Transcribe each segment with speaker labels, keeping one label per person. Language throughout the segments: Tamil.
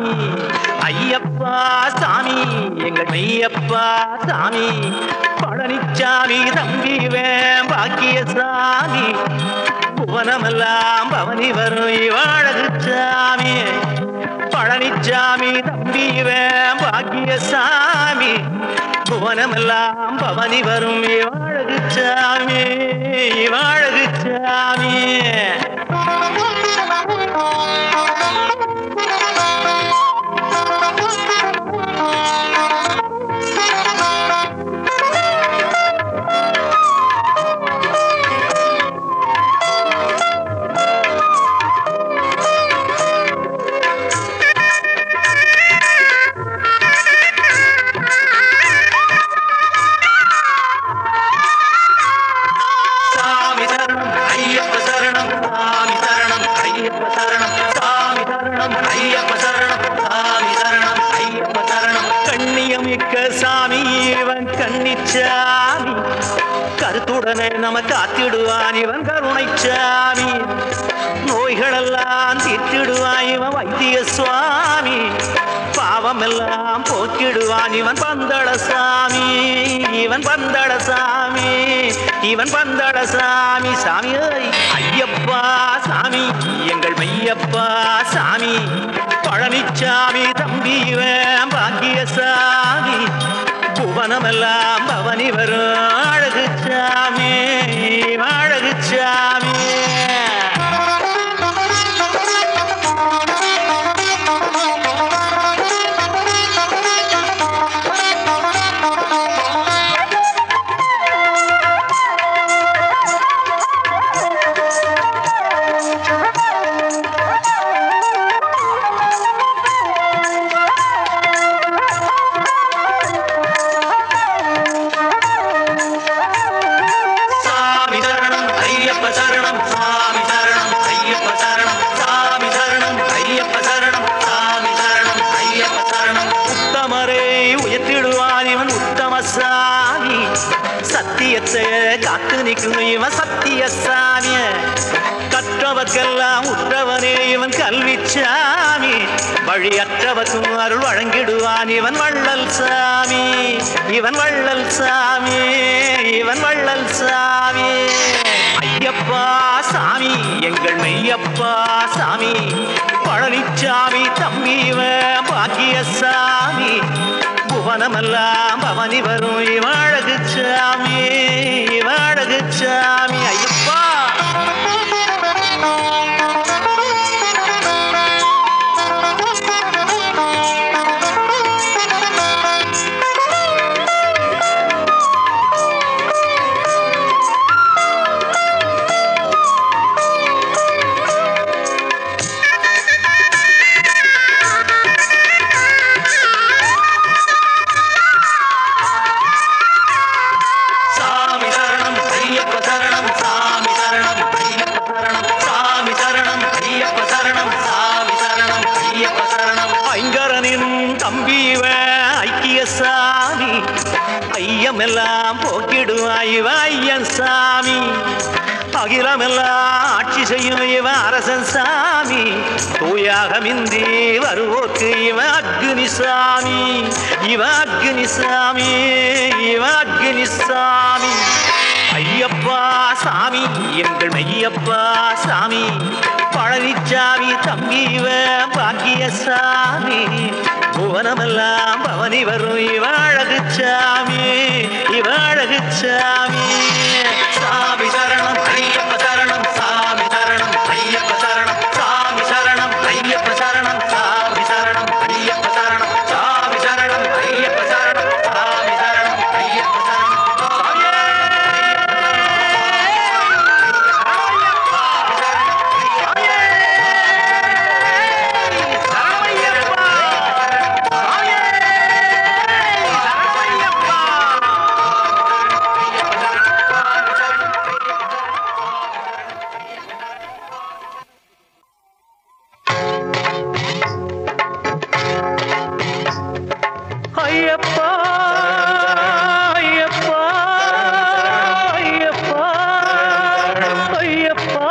Speaker 1: ஐயப்பா சாமி எங்கள் மெய்யப்பா சாமி பழனிச்சாமி தம்பிவேன் பாக்கிய சாமி புவனமெல்லாம் பவனி வரும் இவாழகு சாமி பழனிச்சாமி தம்பிவேன் பாக்கிய சாமி புவனமெல்லாம் பவனி வரும் இவாழகு சாமி இவாழகு சாமி சாமி சரணம் ஐயப்ப சரணம் சாமி சரணம் ஐயப்ப சரணம் சாமி சரணம் ஐயப்ப சரணம் சாமி சரணம் ஐயப்ப சரணம் கண்ணியமிக்க சாமி இவன் கன்னிச்சாமி கருத்துடனே நம காத்திடுவான் இவன் கருணை சாமி நோய்களெல்லாம் தீர்த்திடுவான் இவன் வைத்திய சுவாமி பாவமெல்லாம் போக்கிடுவான் இவன் பந்தள சாமி இவன் பந்தள சாமி இவன் பந்தள சாமி சாமி ஏய், ஐயப்பா சாமி எங்கள் மெய்யப்பா சாமி பழனிச்சாமி தம்பி இவன் பாக்கிய சாமி புவனமெல்லாம் பவனி வரும் அழகு சாமி அழகு சாமி சாமி சரணம் ஐயப்ப சரணம் சாமி சரணம் ஐயப்ப சரணம் சாமி சரணம் ஐயப்ப சரணம் சாமி சரணம் ஐயப்ப சரணம் உத்தமரே உயர்த்திடுவான் இவன் உத்தம சாமி சத்தியத்தை காத்து நிற்கும் இவன் சத்திய சாமிய கற்றவர்க்கெல்லாம் உற்றவனே இவன் கல்வி சாமி வழியற்றவர்க்கும் அருள் வழங்கிடுவான் இவன் வள்ளல் சாமி இவன் வள்ளல் சாமி இவன் வள்ளல் சாமி ஐயப்பா சாமி எங்கள் மெய்யப்பா சாமி பழனிச்சாமி தம்பி இவன் பாக்கிய சாமி புவனமெல்லாம் பவனி வரும் இவாழகு சாமி இவாழகு சாமி ஐயப்பா சாமி சரணம் ஐயப்ப சரணம் சாமி சரணம் ஐயப்ப சரணம் சாமி சரணம் ஐயப்ப சரணம் சாமி சரணம் ஐயப்ப சரணம் ஐங்கரனின் தம்பிவ ஐக்கிய சாமி ஐயமெல்லாம் போக்கிடுவாய் இவ ஐயன் சாமி அகிலமெல்லாம் ஆட்சி செய்யும் இவ அரசன் சாமி தூயாக மிந்தி வருவோக்கு இவ அக்னி சாமி இவ அக்னி சாமி இவ அக்னி சாமி ஐயப்பா சாமி எங்கள் மெய்யப்பா சாமி பழனிச்சாமி தம்பி இவ பாக்கிய சாமி புவனமெல்லாம் பவனி வரும் இவ அழகு சாமி இவ அழகு சாமி சாமி சரணம் ஐயப்ப சரணம் சாமி சரணம் ஐயப்ப சரணம் சாமி சரணம் ஐயப்ப சரணம் சாமி சரணம் ஐயப்ப சரணம் சாமி சரணம் ஐயப்ப சரணம் சாமி சரணம் ஐயப்ப சரணம் சாமியே! ஐயப்பா ஐயப்பா ஐயப்பா ஐயப்பா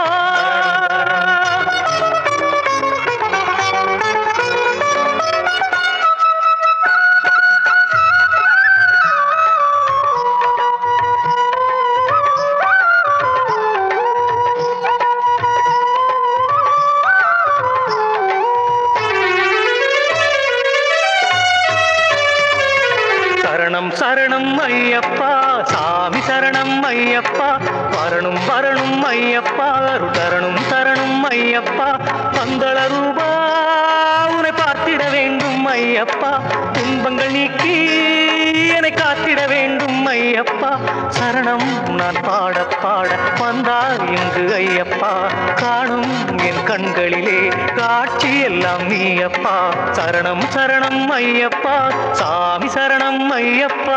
Speaker 1: சரணம் சரணம் ஐயப்பா சாமி சரணம் ஐயப்பா வரணும் வரணும் ஐயப்பா அருள் தரணும் தரணும் ஐயப்பா பந்தள ரூபா உன்னை பார்த்திட வேண்டும் ஐயப்பா துன்பங்கள் நீக்கி என்னை காத்திட வேண்டும் ஐயப்பா சரணம் நான் பாட பாட வந்தார் இங்கு ஐயப்பா காணும் என் கண்களிலே காட்சி எல்லாம் நீயப்பா சரணம் சரணம் ஐயப்பா சாமி சரணம் ஐயப்பா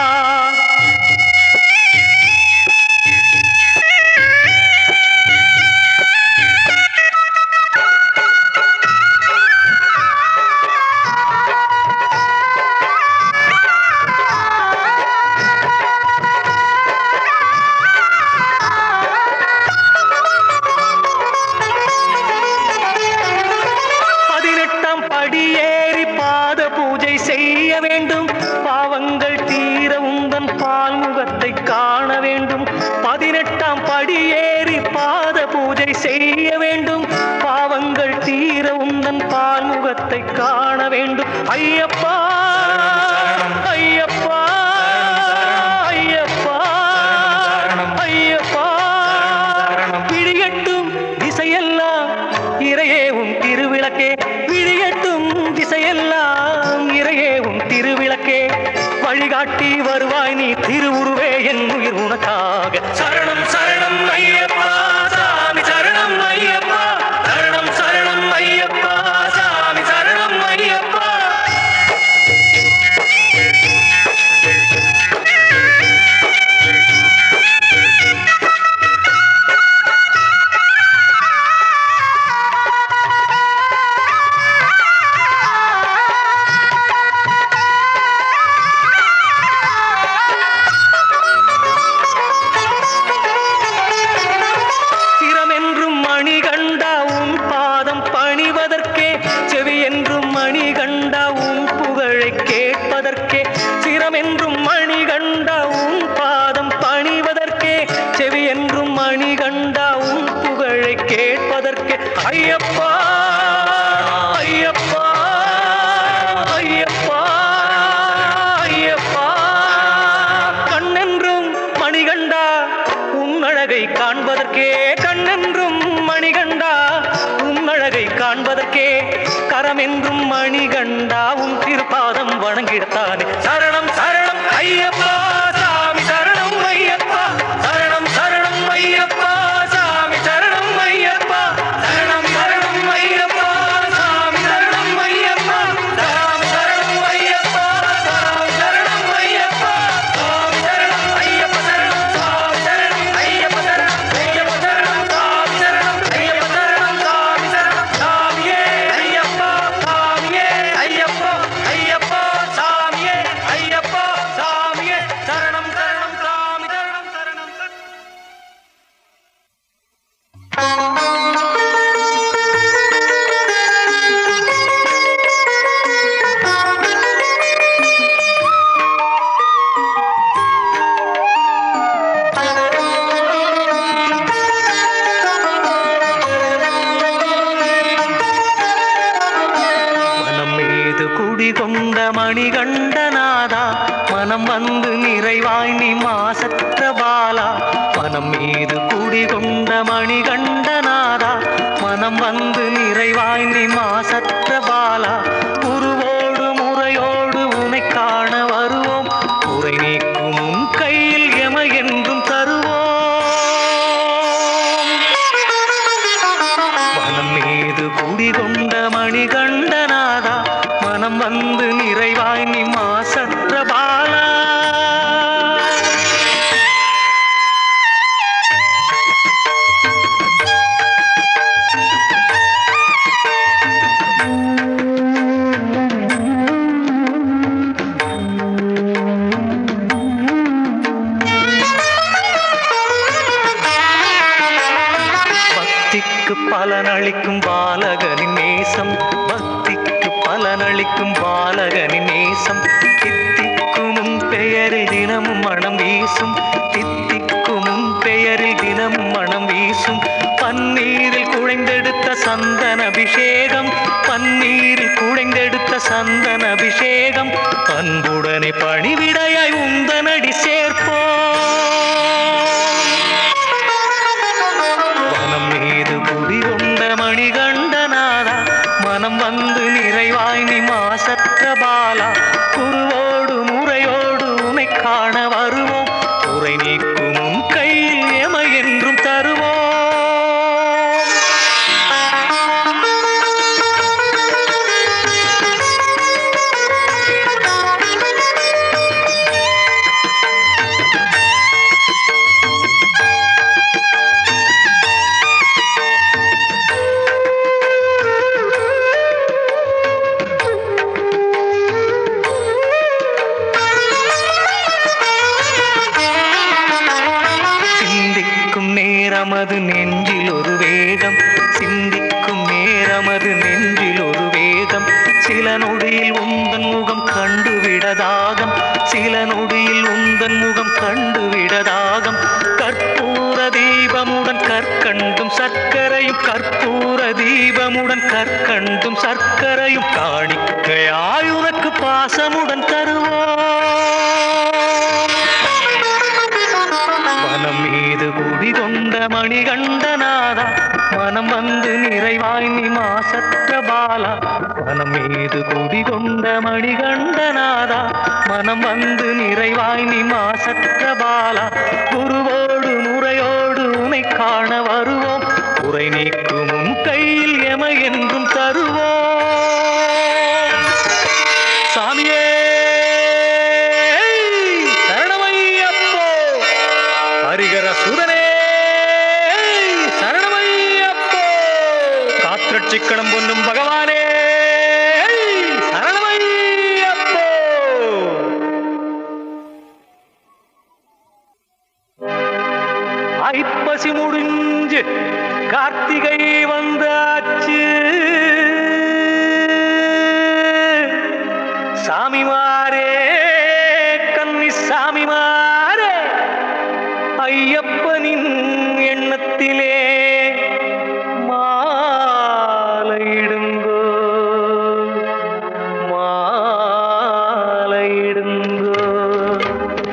Speaker 1: பதினெட்டாம் படியேறி பாத பூஜை செய்ய வேண்டும் பாவங்கள் தீர உந்தன் பால் முகத்தை காண வேண்டும் பதினெட்டாம் படியேறி பாத பூஜை செய்ய வேண்டும் பாவங்கள் தீர உந்தன் பால் முகத்தை காண வேண்டும் ஐயப்பா ஐயப்பா ஐயப்பா ஐயப்பா விழியட்டும் திசையெல்லாம் இறையே உன் திருவிளக்கே விழியட்டும் திசையெல்லாம் இறையே உன் திருவிளக்கே வழிகாட்டி வருவாய் நீ திருவுருவே என் உயிர் உனக்காக சரணம் சரணம் ஐயப்பா சாமி சரணம் ஐயப்பா சரணம் சரணம் ஐயப்பா சாமி சரணம் ஐயப்பா சிரம் என்றும் மணி கண்டா உன் பாதம் பணிவதற்கே செவி என்றும் மணி கண்டா உன் புகழை கேட்பதற்கே சிரம் என்றும் மணி கண்டா உன் பாதம் பணிவதற்கே செவி என்றும் மணி கண்டா உன் புகழை கேட்பதற்கே ஐயப்பா ஐயப்பா ஐயப்பா ஐயப்பா கண்ணென்றும் மணிகண்டா உன் அழகை காண்பதற்கே கண்ணென்றும் மணிகண்டா உன் அழகை காண்பதற்கே கரமென்றும் மணிகண்டா உன் திருப்பாதம் வணங்கிடத்தானே சரணம் சரணம் ஐயப்பா சாமி சரணம் ஐயப்பா சரணம் சரணம் ஐயப்பா சாமி சரணம் ஐயப்பா சரணம் சரணம் ஐயப்பா சாமி சரணம் ஐயப்பா சாமி சரணம் ஐயப்பா சாமி சரணம் ஐயப்பா சாமி சரணம் ஐயப்ப சரணம் சாமி சரணம் ஐயப்ப சரணம் ஐயப்ப சரணம் சாமி சரணம் ஐயப்ப சரணம் சாமி சரணம் சாமியே ஐயப்பா சாமியே ஐயப்பா ஐயப்பா சாமியே ஐயப்பா சாமியே சரணம் சரணம் சாமி சரணம் சரணம் சரணம் மனம் மீது குடிகொண்ட மணிகண்டநாதா மனம் வந்து நிறைவாய் நீ மாசற்ற பாலா மனம் மீது குடிகொண்ட மணிகண்டநாதா மனம் வந்து நிறைவாய் நீ மாசற்ற பாலா உருவோடு முறையோடு உனை காண வருவோம் குறை நீக்கும் உன் கையில் எம என்றும் தருவோம் மனம் மீது குடிகொண்ட மணிகண்டநாதா மனம் வந்து நிறைவாய் நீ மாசற்ற பாலா பக்திக்கு பலனளிக்கும் பாலகனின் நேசம் பக்திக்கு பலனளிக்கும் பாலகனின் நேசம் தித்திக்கும் உன் பெயரில் தினமும் மனம் வீசும் தித்திக்கும் உன் பெயரில் தினமும் மனம் வீசும் பன்னீரில் குழைந்தெடுத்த சந்தன அபிஷேகம் பன்னீரில் குழைந்தெடுத்த சந்தன அபிஷேகம் அன்புடனே பணிவிடையாய் உந்தனடி சேர்ப்போம் வனம் மீது குடிகொண்ட மணிகண்டநாதா மனம் வந்து நிறைவாய் நீ மாசற்ற பாலா குருவோடு முறையோடு உனை காண வருவோம் குறை நீக்கும் உன் கையில் எமை என்றும் தருவோம் சிந்திக்கும் நேரமது நெஞ்சில் ஒரு வேகம் சிந்திக்கும் நேரமது நெஞ்சில் ஒரு வேகம் சில நொடியில் உந்தன் முகம் கண்டுவிடதாகம் சில நொடியில் உந்தன் முகம் கண்டுவிடதாகம் கற்பூர தீபமுடன் கற்கண்டும் சர்க்கரையும் கற்பூர தீபமுடன் கற்கண்டும் சர்க்கரையும் காணிக்கையாய் உனக்கு பாசமுடன் தருவோம் மனம் மீது குடிகொண்ட மணிகண்டநாதா மனம் வந்து நிறைவாய் நீ மாசற்ற பாலா மனம் மீது குடிகொண்ட மணிகண்டநாதா மனம் வந்து நிறைவாய் நீ மாசற்ற பாலா குருவோடு முறையோடு உனை காண வருவோம் குறை நீக்கும் உன் கையில் எமை என்றும் தருவோம் சாமியே சரணமையப்போ ஹரிகர சுதனே சரணமையப்போ காத்திரட்சிக்கணம் பொன்னும் பகவானே சரணமையப்போ ஐப்பசி முடிஞ்சு கார்த்திகை வந்தாச்சு சாமிமாரே கன்னி சாமிமாரே ஐயப்பனின் எண்ணத்திலே மாலையிடுங்கோ மாலையிடுங்கோ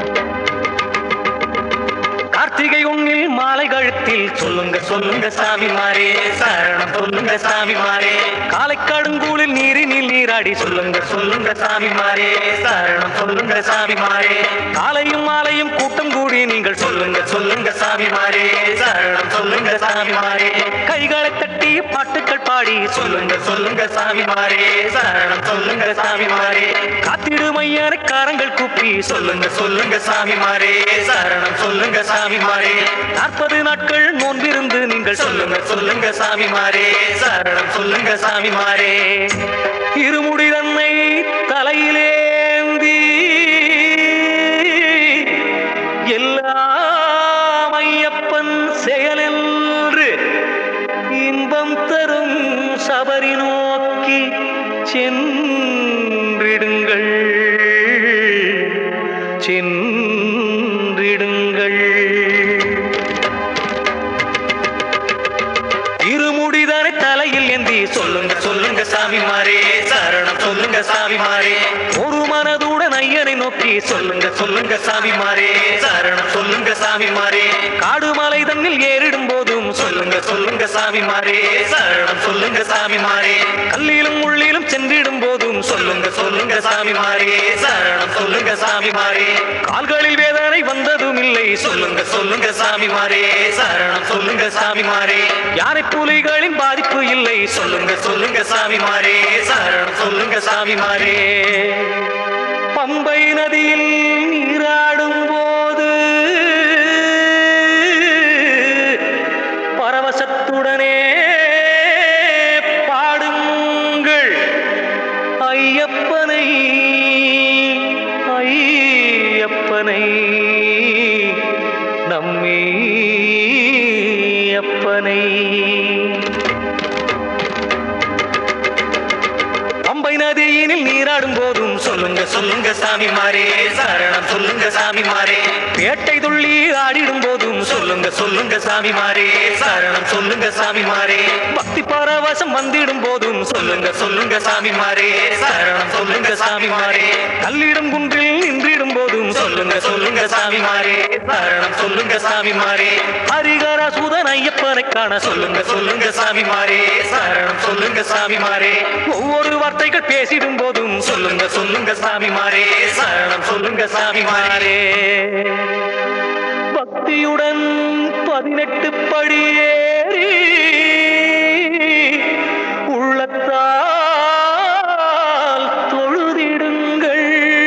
Speaker 1: கார்த்திகை ஒன்னில் மாலை கழுத்தில் சொல்லுங்க சொல்லுங்க சாமிமாரே சரணம் சொல்லுங்க சாமிமாரே காலை கடுங்கூழில் நீரினில் நீராடி சொல்லுங்க சொல்லுங்க சாமிமாரே சரணம் சொல்லுங்க சாமிமாரே காலையும் மாலையும் கூட்டம் கூடி நீங்கள் சொல்லுங்க சொல்லுங்க சாமிமாரே சரணம் சொல்லுங்க சாமிமாரே கைகளை தட்டி பாட்டுக்கள் பாடி சொல்லுங்க சொல்லுங்க சாமிமாரே சரணம் சொல்லுங்க சாமிமாரே காத்திடுமையான காரங்கள் கூப்பி சொல்லுங்க சொல்லுங்க சாமிமாரே சரணம் சொல்லுங்க சாமிமாரே நாற்பது நாட்கள் நோன்பிருந்து நீங்கள் சொல்லுங்க சொல்லுங்க சாமிமாரே சரணம் சொல்லுங்க சாமிமாரே இருமுடி தன்னை தலையிலேந்தி எல்லாம் ஐயப்பன் செயலென்று இன்பம் தரும் சபரி நோக்கி சென்றிடுங்கள் சென்றிடுங்கள் இருமுடிதானே தலையில் ஏந்தி சொல்லுங்க சொல்லுங்க சாமிமாரே சரணம் சொல்லுங்க சாமிமாரே ஒரு மனதுடன் ஐயனை நோக்கி சொல்லுங்க சொல்லுங்க சாமிமாரே சரணம் சொல்லுங்க சாமிமாரே காடு மலை தன்னில் ஏறிடும் போதும் சொல்லுங்க சொல்லுங்க சாமிமாரே சரணம் சொல்லுங்க சாமிமாரே கல்லிலும் உள்ளிலும் சென்றிடும் போதும் சொல்லுங்க சொல்லுங்க சாமிமாரே சரணம் சொல்லுங்க சாமிமாரே கால்களில் வேதனை வந்ததும் இல்லை சொல்லுங்க சொல்லுங்க சாமிமாரே சரணம் சொல்லுங்க சாமிமாரே யானை புலிகளின் பாதிப்பு இல்லை சொல்லுங்க சொல்லுங்க சாமிமாரே சரணம் சொல்லுங்க சாமிமாரே பம்பை நதியில் நீராடும் போது பரவசத்துடனே பாடுங்கள் ஐயப்பனை ஐயப்பனை நம்மே அப்பனை பம்பை நதியினில் நீராடும் போதும் சொல்லுங்க சொல்லுங்க சொல்லுங்க சாமி மாறே சரணம் சொல்லுங்க சாமி மாறே பேட்டை துள்ளி ஆடிடும் போதும் சொல்லுங்க சொல்லுங்க சாமி மாறே சரணம் சொல்லுங்க சாமி மாறே பக்தி பரவசம் வந்திடும் போதும் சொல்லுங்க சொல்லுங்க சாமி மாறே சரணம் சொல்லுங்க சாமி மாறே கல்லிடும் குன்றில் நின்றிடும் போதும் சொல்லுங்க சொல்லுங்க சாமி மாறே சரணம் சொல்லுங்க சாமி மாறே ஹரிகர சுதன் ஐயப்பனை காண சொல்லுங்க சொல்லுங்க சாமி மாறே சரணம் சொல்லுங்க சாமி மாறே ஒவ்வொரு வார்த்தைகள் பேசிடும் போதும் சொல்லுங்க சொல்லுங்க சாமி மாறே சரணம் சொல்லுங்க சாமி மாறே பக்தியுடன் பதினெட்டு படியேறி உள்ளத்தால் தொழுதிடுங்கள்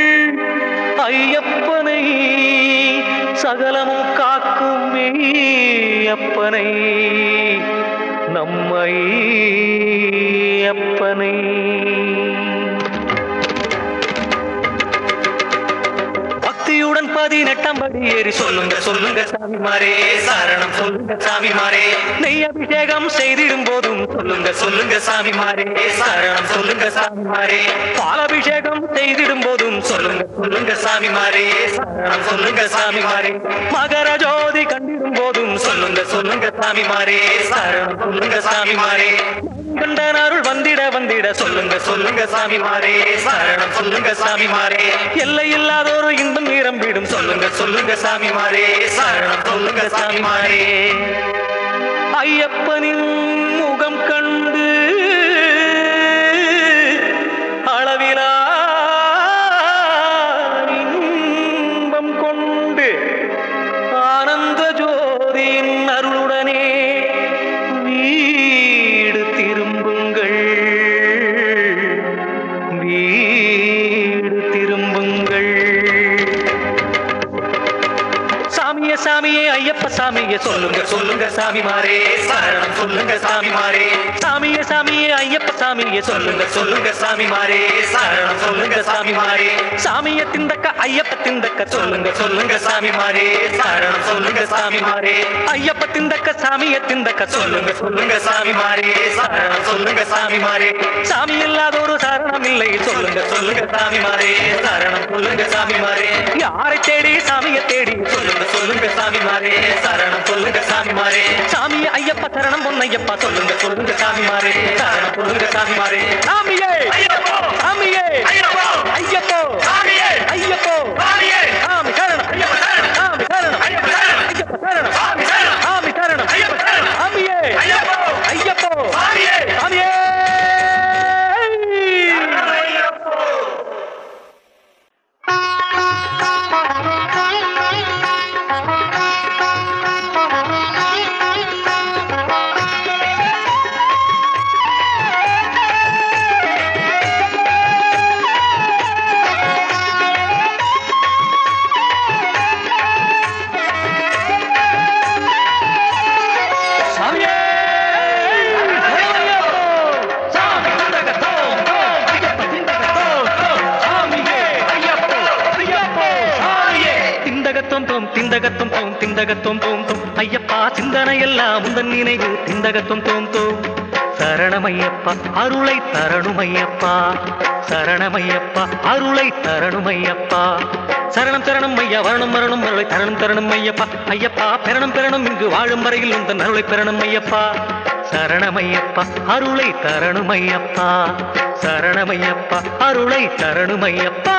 Speaker 1: ஐயப்பனை சகலமும் காக்கும் அப்பனை நம்மை அப்பனை பக்தியுடன் பதினெட்டாம் படி ஏறி சொல்லுங்க சொல்லுங்க சாமி மாறே சரணம் சொல்லுங்க சாமி மாறே நெய் அபிஷேகம் செய்திடும் போதும் சொல்லுங்க சொல்லுங்க சாமி மாறே சரணம் சொல்லுங்க சாமி மாறே பாலாபிஷேகம் செய்திடும் போதும் சொல்லுங்க சொல்லுங்க சாமி மாறே சரணம் சொல்லுங்க சாமி மாறே மகர ஜோதி கண்டிடும் போதும் சொல்லுங்க சொல்லுங்க சாமி மாறே சரணம் சொல்லுங்க சாமி மாறே கண்டன் அருள் வந்திட வந்திட சொல்லுங்க சொல்லுங்க சாமி மாறே சரணம் சொல்லுங்க சாமி மாறே எல்லை இல்லாதோரு இன்பம் நிரம்பிடும் சொல்லுங்க சொல்லுங்க சாமி மாறே சரணம் சொல்லுங்க சாமி மாறே ஐயப்பனின் முகம் கண்டு அளவிலா இன்பம் கொண்டு ஆனந்த ஜோதியின் அருளுடனே வீடு திரும்புங்கள் வீடு திரும்புங்கள் சாமியே சாமியே ஐயப்ப சாமியே சொல்லுங்க சொல்லுங்க சாமி மாறே சரணம் சொல்லுங்க சாமி மாறே சாமியே சாமியே ஐயப்ப சாமியே சொல்லுங்க சொல்லுங்க சாமி மாறே சரணம் சொல்லுங்க சாமி மாறே சாமிய திந்தக்க ஐயப்ப திந்தக்க சொல்லுங்க சொல்லுங்க சாமி மாறே சரணம் சொல்லுங்க சாமி மாறே ஐயப்ப திந்தக்க சாமிய திந்தக்க சொல்லுங்க சொல்லுங்க சாமி மாறே சரணம் சொல்லுங்க சாமி மாறே சாமி இல்லாத ஒரு சரணம் இல்லை சொல்லுங்க சொல்லுங்க சாமி மாறே சரணம் சொல்லுங்க சாமி மாறே யாரை தேடி சாமியை தேடி சொல்லுங்க சொல்லுங்க சாமி மாறே சரணம் சொல்லுங்க சாமி மாறே சாமியே ஐயப்பா சரணம் பொன்னையப்பா சொல்லுங்க சொல்லுங்க சாமி மாறே சரணம் சொல்லுங்க சாமி மாறே சாமியே சாமியே ஐயப்போ
Speaker 2: சாமியே!
Speaker 1: ஐயப்போ
Speaker 2: சாமியே!
Speaker 1: சாமி சரணம்
Speaker 2: ஐயப்ப சரணம்!
Speaker 1: சாமி சரணம்
Speaker 2: ஐயப்ப சரணம்!
Speaker 1: ஐயப்ப சரணம்
Speaker 2: சாமி சரணம்!
Speaker 1: சாமி சரணம்
Speaker 2: ஐயப்ப சரணம்!
Speaker 1: சாமியே
Speaker 2: ஐயப்போ!
Speaker 1: ஐயப்போ
Speaker 2: சாமியே!
Speaker 1: சாமியே சாமியே சாமி தந்தக தோம் தோம் ஐயப்ப திந்தக தோம் தோம் சாமியே ஐயப்போ ஐயப்போ சாமியே திந்தகத்தோம் தோம் திந்தகத்தோம் தோம் திந்தகத்தோம் தோம் தோம் ஐயப்பா சிந்தனையெல்லாம் உந்தன் நினைவு திந்தகத்தோம் தோம் தோம் சரணமையப்பா அருளை தரணுமையப்பா சரணமையப்பா அருளை தரணுமையப்பா சரணம் சரணம் ஐயா வரணும் மரணம் அருளை தரணும் தரணும் ஐயப்பா ஐயப்பா பெறணும் பெறணும் இங்கு வாழும் வரையில் உந்தன் அருளை பெறணும் ஐயப்பா சரணமையப்பா அருளை தரணும் ஐயப்பா சரணமையப்பா அருளை தரணும் ஐயப்பா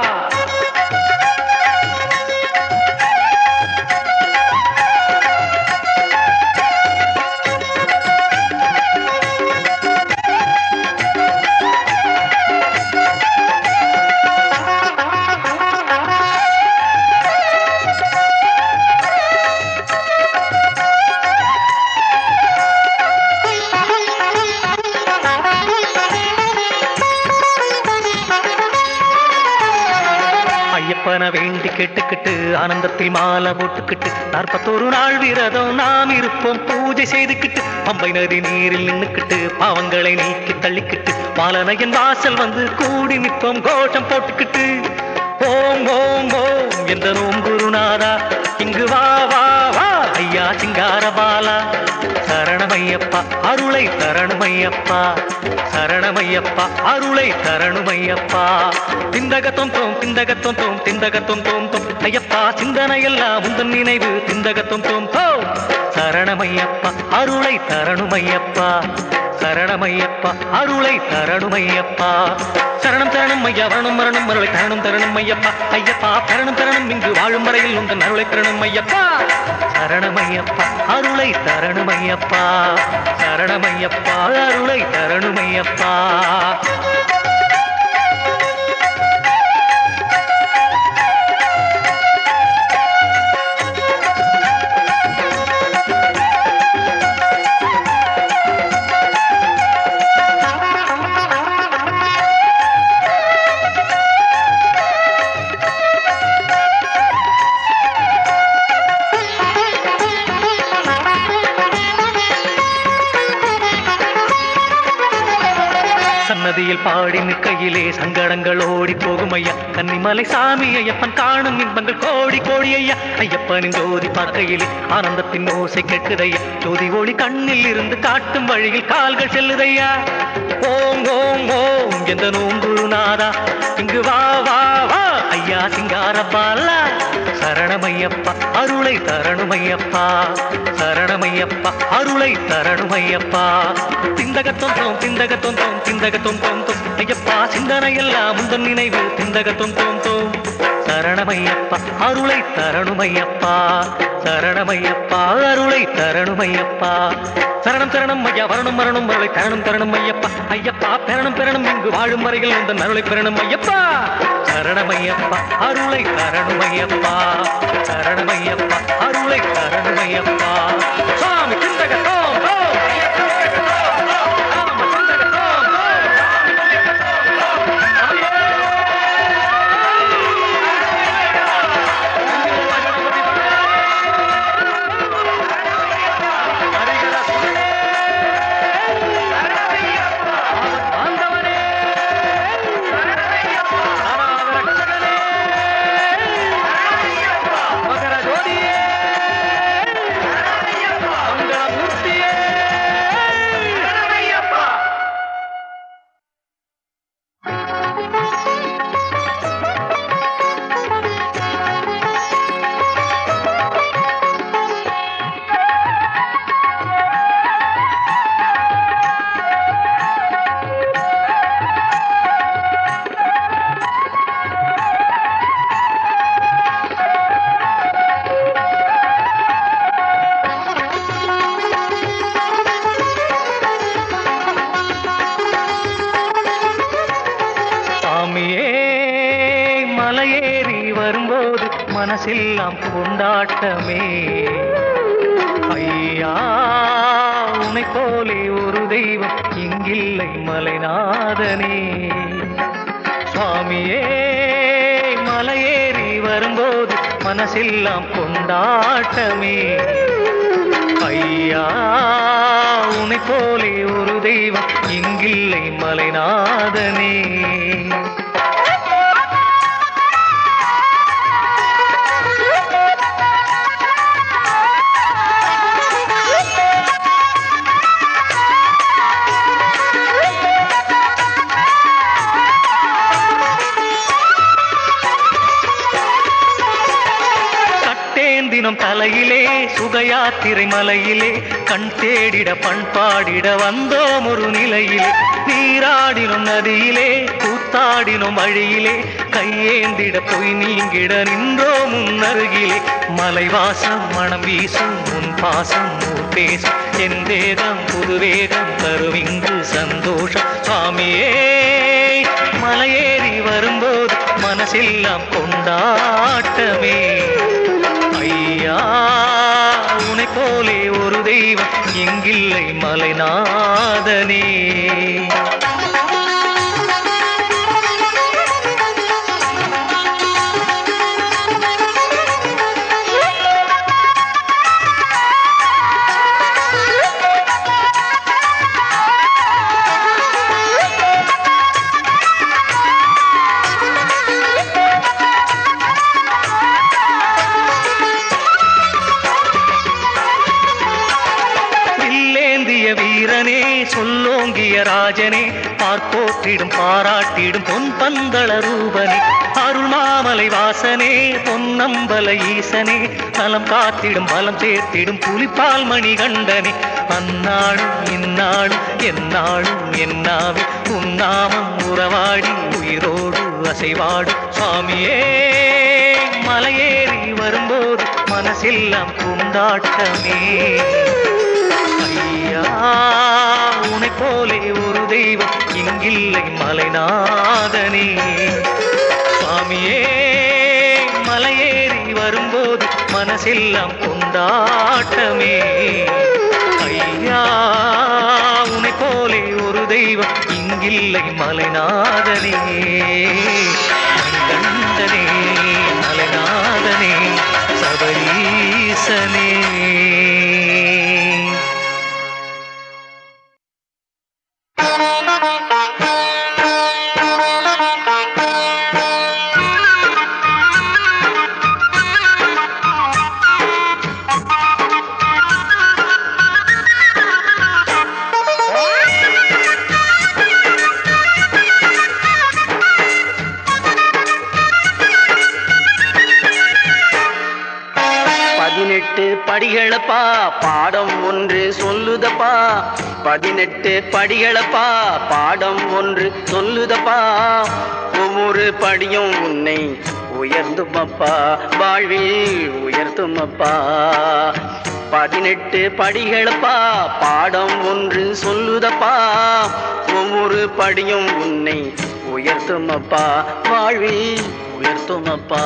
Speaker 1: ஐயப்பன வேண்டி கேட்டுக்கிட்டு ஆனந்தத்தில் மாலை போட்டுக்கிட்டு நாற்பத்தோரு நாள் விரதம் நாம் இருப்போம் பூஜை செய்துக்கிட்டு பம்பை நதி நீரில் நின்னுக்கிட்டு பாவங்களை நீக்கி தள்ளிக்கிட்டு பாலனையன் வாசல் வந்து கூடி நிற்போம் கோஷம் போட்டுக்கிட்டு ஓம் ஓம் ஓம் எந்த நோம் குருநாதா இங்கு வா வா வா ஐயா சிங்கார பாலா
Speaker 2: சரணமையப்பா அருளை தரணுமையப்பா சரணமையப்பா அருளை தரணுமையப்பா திந்தகத்தோம் தோம் திந்தகத்தோம் தோம் திந்தகத்தோம் தோம் தோம் ஐயப்பா சிந்தனையெல்லாம் உந்தன் நினைவு திந்தகத்தோம் தோம் தோம் சரணமையப்பா அருளை தரணுமையப்பா சரணமையப்பா அருளை தரணுமையப்பா சரணம் சரணம் ஐயா வரணும் மரணம் அருளை தரணும் தரணும் ஐயப்பா ஐயப்பா தரணும் தரணும் இங்கு வாழும் வரையில் உந்தன் அருளை தரணும் ஐயப்பா சரணமையப்பா அருளை தரணுமையப்பா சரணமையப்பா அருளை தரணுமையப்பா சன்னதியில் பாடி நிற்கையிலே சங்கடங்கள் ஓடி போகும் ஐயா கன்னிமலை சாமி ஐயப்பன் காணும் இன்பங்கள் கோடி கோடி ஐயா ஐயப்பனின் ஜோதி பார்க்கையிலே ஆனந்தத்தின் ஓசை கேட்குதையா ஜோதி ஒளி கண்ணில் இருந்து காட்டும் வழியில் கால்கள் செல்லுதையா ஓம் ஓம் ஓம் எந்த நோங்குருநாதா இங்கு வா வா வா ஐயா சிங்கார பாலா சரணமையப்பா அருளை தரணுமையப்பா சரணமையப்பா அருளை தரணுமையப்பா திந்தகத்தோம் தோம் திந்தகத்தோம் தோம் திந்தகத்தோம் தோம் தோம் ஐயப்பா சிந்தனையெல்லாம் முந்தன் நினைவு திந்தகத்தோம் தோம் தோம் சரணமையப்பா அருளை தரணுமையப்பா சரணமையப்பா அருளை தரணுமையப்பா சரணம் சரணம் ஐயா வரணும் மரணம் அருளை தரணும் தரணும் ஐயப்பா ஐயப்பா பெறணும் பெறணும் இங்கு வாழும் வரையில் உந்தன் அருளை பெறணும் ஐயப்பா சரணமையப்பா அருளை தரணுமையப்பா சரணமையப்பா அருளை தரணுமையப்பா சாமி சிந்தக தோம் தோம் சாமி சிந்தக தோம் ஆண்டவனே ரட்சகனே மகர ஜோதியே மங்களமூர்த்தியே சாமியே மலையேறி வரும்போது மனசெல்லாம் கொண்டாட்டமே ஐயா உன்னை போலே ஒரு தெய்வம் இங்கில்லை மலைநாதனே சுவாமியே மலையேறி வரும்போது மனசெல்லாம் கொண்டாட்டமே ஐயா உன்னை போலே ஒரு தெய்வம் இங்கில்லை மலைநாதனே கட்டேந்தினம் தலையிலே சுகயாத்திரை மலையிலே கண் தேடிட பண்பாடிட வந்தோம் ஒரு நிலையிலே நீராடினும் நதியிலே கூத்தாடினும் வழியிலே கையேந்திட போய் நீங்கிட நின்றோம் முன்னருகிலே மலைவாசம் மனம் வீசும் உன் பாசம் ஊர் பேசும் என் தேகம் புது வேகம் தரும் இங்கு சந்தோஷம் சுவாமியே மலையேறி வரும்போது மனசெல்லாம் கொண்டாட்டமே ஐயா உனை போலே ஒரு தெய்வம் எங்கில்லை மலைநாதனே சொல்லோங்கிய ராஜனே பார்ப்போற்றிடும் பாராட்டிடும் பொன் பந்தள ரூபனே அருள்மாமலை வாசனே பொன்னம்பல ஈசனே நலம் காத்திடும் பலம் சேர்த்திடும் புலிப்பால் மணி கண்டனே அந்நாளும் இந்நாளும் எந்நாளும் என்னாவே உன்னாமம் உறவாடி உயிரோடு அசைவாடும் சுவாமியே மலையேறி வரும்போது மனசெல்லாம் கொண்டாட்டமே ஐயா உனை போலே ஒரு தெய்வம் இங்கில்லை மலைநாதனே சுவாமியே மலையேறி வரும்போது மனசெல்லாம் கொண்டாட்டமே ஐயா உனை போலே ஒரு தெய்வம் இங்கில்லை மலைநாதனே கண்டனே மலைநாதனே சபரீசனே
Speaker 3: பதினெட்டு படிகளப்பா பாடம் ஒன்று சொல்லுதப்பா பதினெட்டு படிகளப்பா பாடம் ஒன்று சொல்லுதப்பா ஒவ்வொரு படியும் உன்னை உயர்ந்துமப்பா வாழ்வில் உயர்த்துமப்பா பதினெட்டு படிகளப்பா பாடம் ஒன்று சொல்லுதப்பா ஒவ்வொரு படியும் உன்னை உயர்த்துமப்பா வாழ்வில் உயர்த்துமப்பா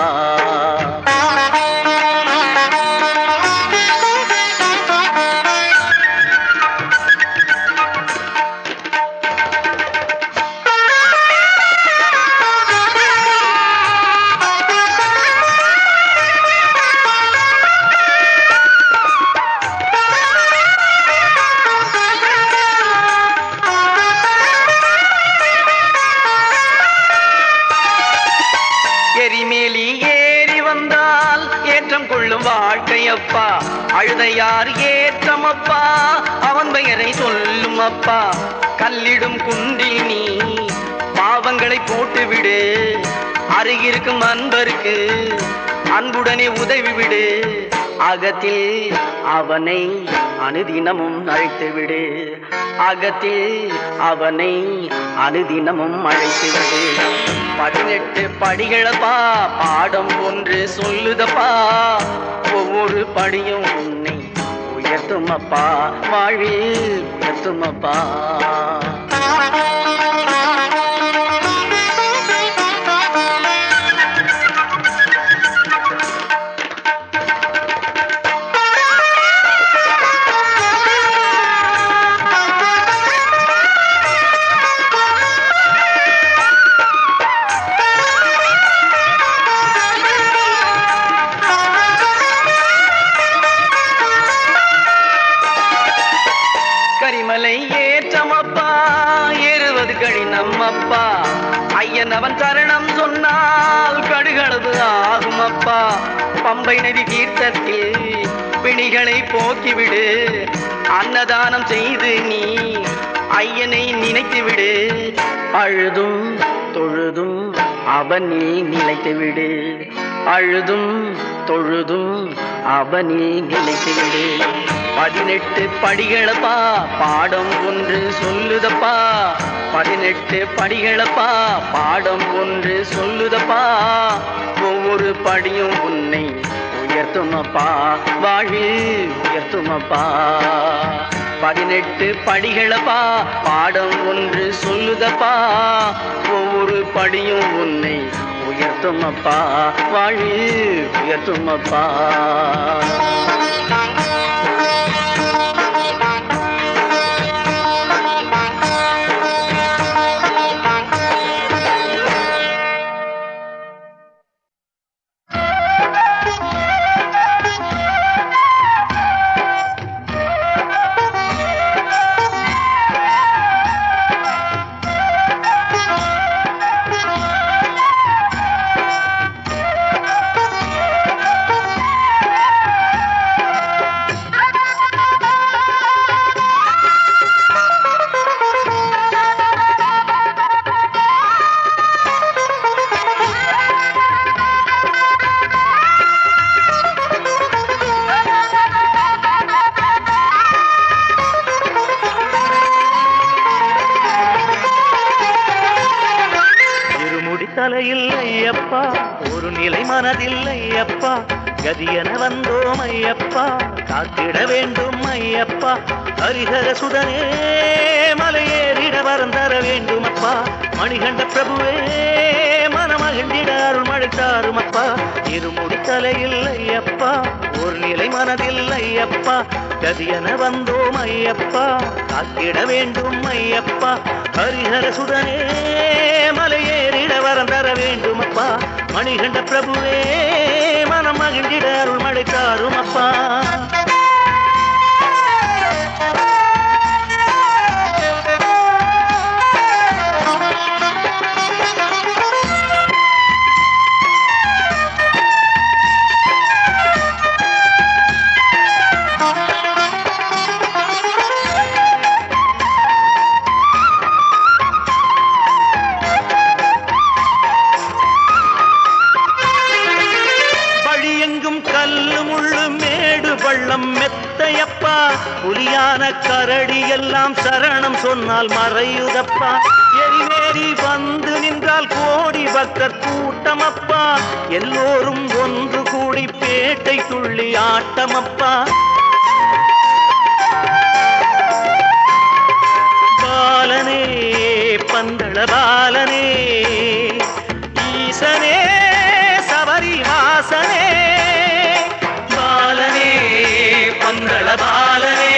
Speaker 3: எரிமேலி ஏறி வந்தால் ஏற்றம் கொள்ளும் வாழ்க்கையப்பா அழுதையார் ஏற்றமப்பா அவன் பெயரை சொல்லும் அப்பா கல்லிடும் குண்டில் நீ பாவங்களை போட்டுவிடு அருகிருக்கும் அன்பருக்கு அன்புடனே உதவி விடு அகத்தில் அவனை அனுதினமும் அழைத்து விடு அகத்தில் அவனை அனுதினமும் அழைத்து விடு பதினெட்டு படிகளப்பா பாடம் ஒன்று சொல்லுதப்பா ஒவ்வொரு படியும் உன்னை உயர்த்துமப்பா வாழ்வில் உயர்த்துமப்பா கரிமலை ஏற்றமப்பா ஏறுவது கடினம் அப்பா ஐயன் அவன் சரணம் சொன்னால் கடுகளவு ஆகும் அப்பா பம்பை நதி தீர்த்தத்தில் பிணிகளை போக்கிவிடு அன்னதானம் செய்து நீ ஐயனை நினைத்து விடு அழுதும் தொழுதும் அவனில் நிலைத்து விடு அழுதும் தொழுதும் அவனில் நிலைத்து விடு பதினெட்டு படிகளப்பா பாடம் ஒன்று சொல்லுதப்பா பதினெட்டு படிகளப்பா பாடம் ஒன்று சொல்லுதப்பா ஒவ்வொரு படியும் உன்னை உயர்த்துமப்பா வாழ்வில் உயர்த்துமப்பா பதினெட்டு படிகளப்பா பாடம் ஒன்று சொல்லுதப்பா ஒவ்வொரு படியும் உன்னை உயர்த்துமப்பா வாழ்வில் உயர்த்துமப்பா
Speaker 2: நிலை மனதில் ஐயப்பா கதியென வந்தோம் ஐயப்பா காத்திட வேண்டும் ஐயப்பா ஹரிஹர சுதனே மலையேறிட வரம் தர வேண்டும் அப்பா மணிகண்ட பிரபுவே மனமகிழ்ந்திட அருள் மழை தாரும் அப்பா இருமுடி தலையில் ஐயப்பா ஒரு நிலை மனதில் ஐயப்பா கதியென வந்தோம் ஐயப்பா காத்திட வேண்டும் ஐயப்பா ஹரிஹர சுதனே மலையேறிட வரம் தர வேண்டும் அப்பா மணிகண்ட பிரபுவே மனம் மகிழ்ந்திட அருள் மழை தாரும் அப்பா வழியெங்கும் கல்லு முள்ளு மேடு பள்ளம் மெத்தையப்பா புலியான கரடி எல்லாம் சரணம் சொன்னால் மறையுதப்பா எரிமேறி வந்து நின்றால் கோடி பக்தர் கூட்டமப்பா எல்லோரும் ஒன்று கூடி பேட்டை துள்ளி ஆட்டமப்பா பாலனே பந்தள பாலனே ஈசனே சபரி வாசனே பாலனே பந்தள பாலனே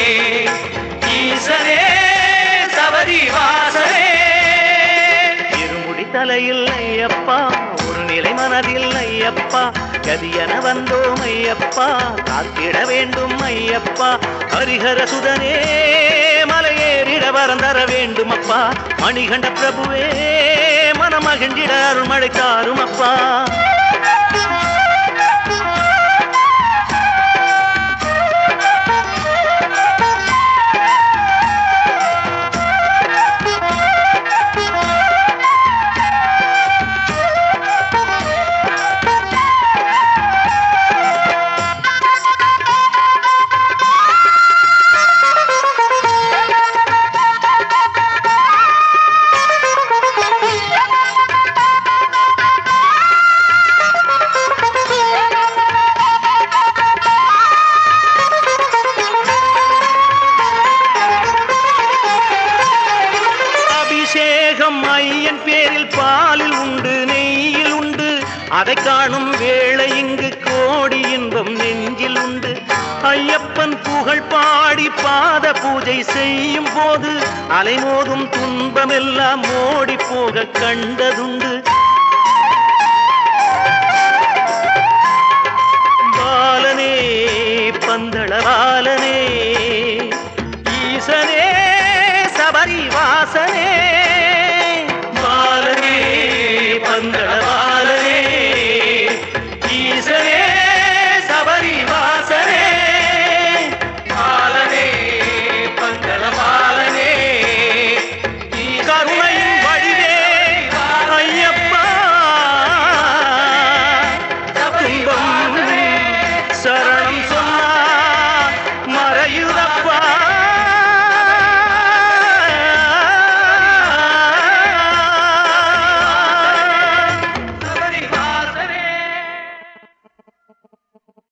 Speaker 2: ஈசனே சபரி வாசனே இருமுடி தலையில் ஐயப்பா ஒரு நிலை மனதில் ஐயப்பா கதியன வந்தோம் ஐயப்பா காத்திட வேண்டும் ஐயப்பா ஹரிஹர சுதனே மலையேறிட வரம் தர வேண்டும் அப்பா மணிகண்ட பிரபுவே மனமகிழ்ந்திட அருள் மழை தாரும் அப்பா அபிஷேகம் ஐயன் பேரில் பாலில் உண்டு நெய்யில் உண்டு அதை காணும் வேளை இங்கு கோடி இன்பம் நெஞ்சில் உண்டு ஐயப்பன் புகழ் பாடி பாத பூஜை செய்யும் போது அலைமோதும் துன்பமெல்லாம் ஓடி போக கண்டதுண்டு